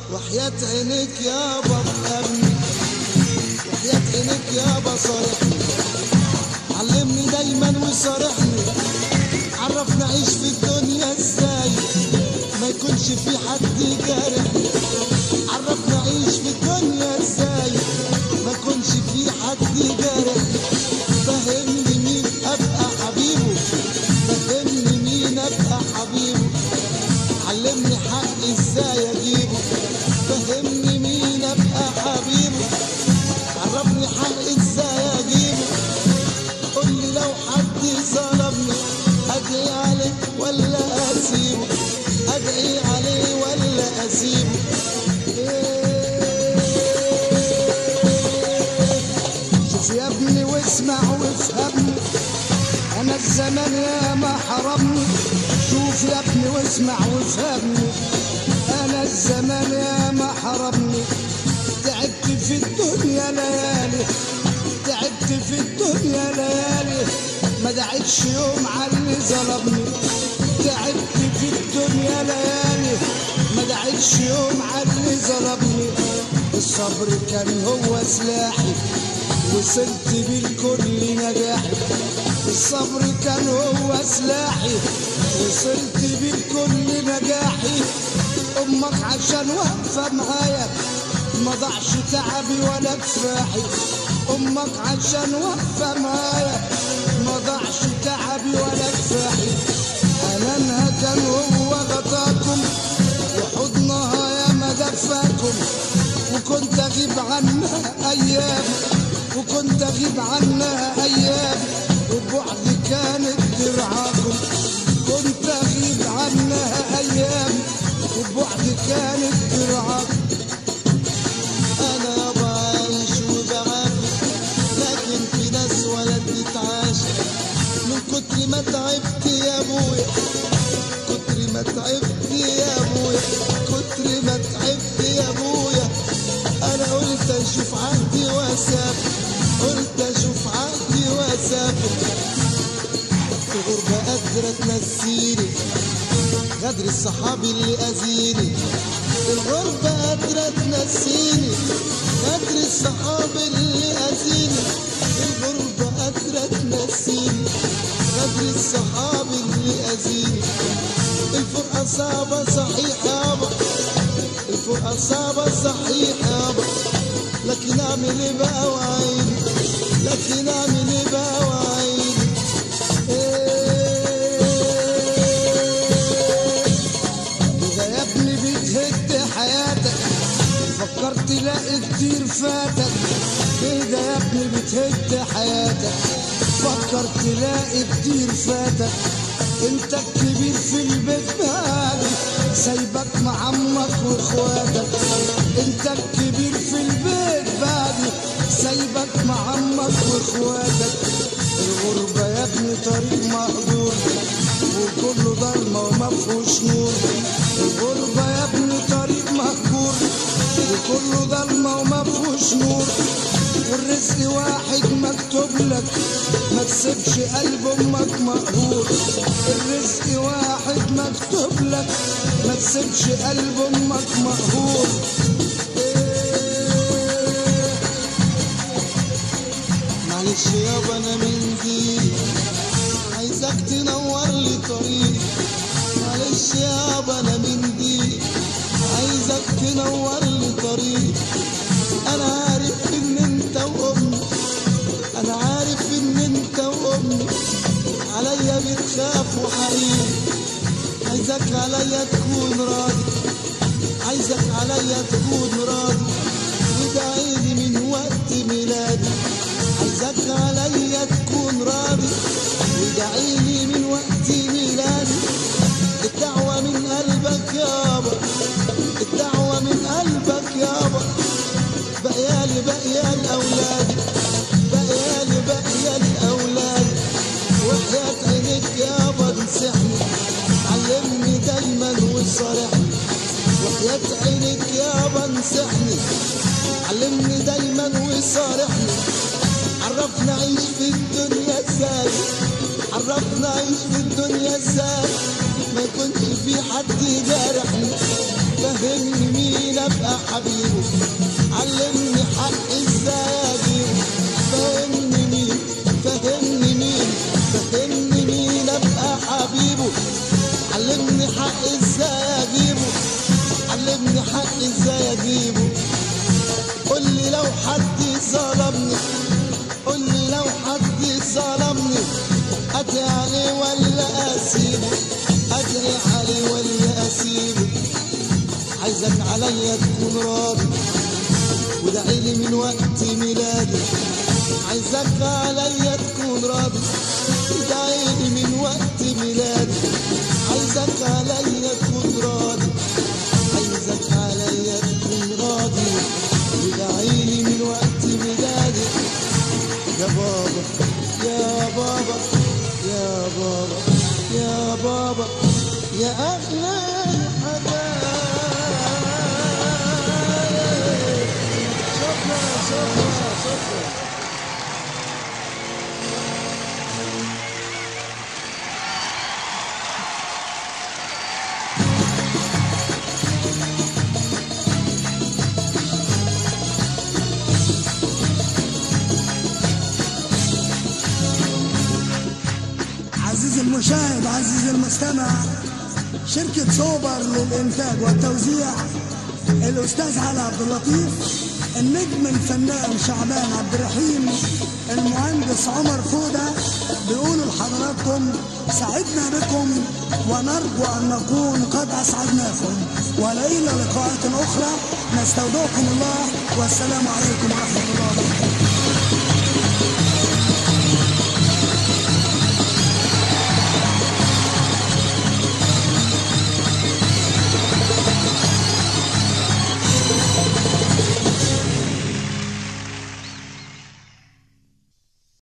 وحياة عينيك يابا ابني وحياة عينيك يابا صارحني علمني دايما وصارحني عرفني اعيش في الدنيا ازاي ما يكونش في حد جارحني عرفني اعيش في الدنيا ازاي ما يكونش في حد جارحني فهمني مين ابقى حبيبه فهمني مين ابقى حبيبه علمني حق ازاي اجيبه فهمني مين ابقى حبيبه عرفني حق ازاي اجيبه قول لي لو حد ظلمني ادعي عليه ولا اسيبه ادعي عليه ولا اسيبه شوف يا ابني واسمع وافهمني انا الزمان يا ما حرمني شوف يا ابني واسمع وافهمني انا الزمان يا ما حرمني تعبت في الدنيا ليالي تعبت في الدنيا ليالي ما دعتش يوم على اللي ظلمني تعبت في الدنيا ليالي ما دعتش يوم على اللي ظلمني الصبر كان هو سلاحي وصلت بالكل نجاحي الصبر كان هو سلاحي وصلت بالكل نجاحي امك عشان واقفه معايا ما ضاعش تعبي ولا كفاحي امك عشان واقفه معايا ما ضاعش تعبي ولا كفاحي انانها كان هو غطاكم وحضنها يا ما دفاكم وكنت اغيب عنها ايام وكنت اغيب عنها ايام وبعد كانت ترعاكم كنت اغيب عنها ايام وبعد كانت ترعاكم انا بعيش وبعافي لكن في ناس ولا تتعاش من كتر ما تعبت يا ابويا كتر ما تعبت يا ابويا كتر ما تعبت يا ابويا انا قلت اشوف عهدي واسافر قلت اشوف عهدي واسافر الغربة قادرة تنسيني غدر الصحاب اللي أذيني الغربة قادرة تنسيني غدر الصحاب اللي أذيني الغربة قادرة تنسيني غدر الصحاب اللي أذيني الفرقة صعبة صحيح يابا الفرقة صعبة صحيح يابا لكن أعمل إيه بقى وعيني لكن أعمل إيه بقى وعيني إذا يا ابني بتهد حياتك فكرت تلاقي كتير فاتك كده يا ابني بتهد حياتك فكر تلاقي كتير فاتك انت الكبير في البيت بعدي سايبك مع عمك واخواتك انت الكبير في البيت بعدي سايبك مع عمك واخواتك الغربة يا ابني طريق مهجور وكله ضلمة وما فيهوش نور الغربة يا ابني طريق مهجور وكله ضلمة وما فيهوش نور والرزق واحد مكتوب لك ما تسيبش قلب امك مقهور الرزق واحد مكتوب لك ما تسيبش قلب امك مقهور إيه معلش يابا انا من دي عايزك تنور لي طريقي معلش يابا انا من دي عايزك تنور لي طريقي انا عارف ان انت وامي انا عارف ان انت وامي عليا بتخاف وحقيقي عايزك عليا تكون راضي عايزك عليا تكون راضي وادعيلي من وقت ميلادي عايزك عليا تكون راضي وادعيلي من وقت ميلادي الدعوة من قلبك يابا الدعوة من قلبك يابا بقيالي بقيال أولادي بقيالي بقيال أولادي وحياة عينيك يابا انسحني علمني دايما وصارحني وحياة عينيك يابا انسحني علمني دايما وصارحني عرفنا عيش في الدنيا ازاي عرفنا عيش في الدنيا ازاي ما يكونش في حد جارحني فهمني مين ابقى ابقى حبيبه علمني حق ازاي اجيبه فهمني مين فهمني مين فهمني مين ابقى حبيبه علمني حق ازاي اجيبه علمني حق ازاي اجيبه قول لي لو حد ظلمني قول لي لو حد ظلمني ادري عليه ولا اسيبه ادري عليه ولا اسيبه عايزك عليا تكون راضي ودعي لي من وقت ميلادي عايزك عليا تكون راضي ودعي لي من وقت ميلادي عايزك عليا تكون راضي عايزك عليا تكون راضي ودعي لي من وقت ميلادي يا بابا يا بابا يا بابا يا بابا يا أغلى الحبايب شكرا شكرا شكرا عزيزي المشاهد عزيزي المستمع شركة سوبر للإنتاج والتوزيع الأستاذ علي عبد اللطيف النجم الفنان شعبان عبد الرحيم المهندس عمر فودة بيقولوا لحضراتكم سعدنا بكم ونرجو أن نكون قد أسعدناكم وإلى لقاءات أخرى نستودعكم الله والسلام عليكم ورحمة الله وبركاته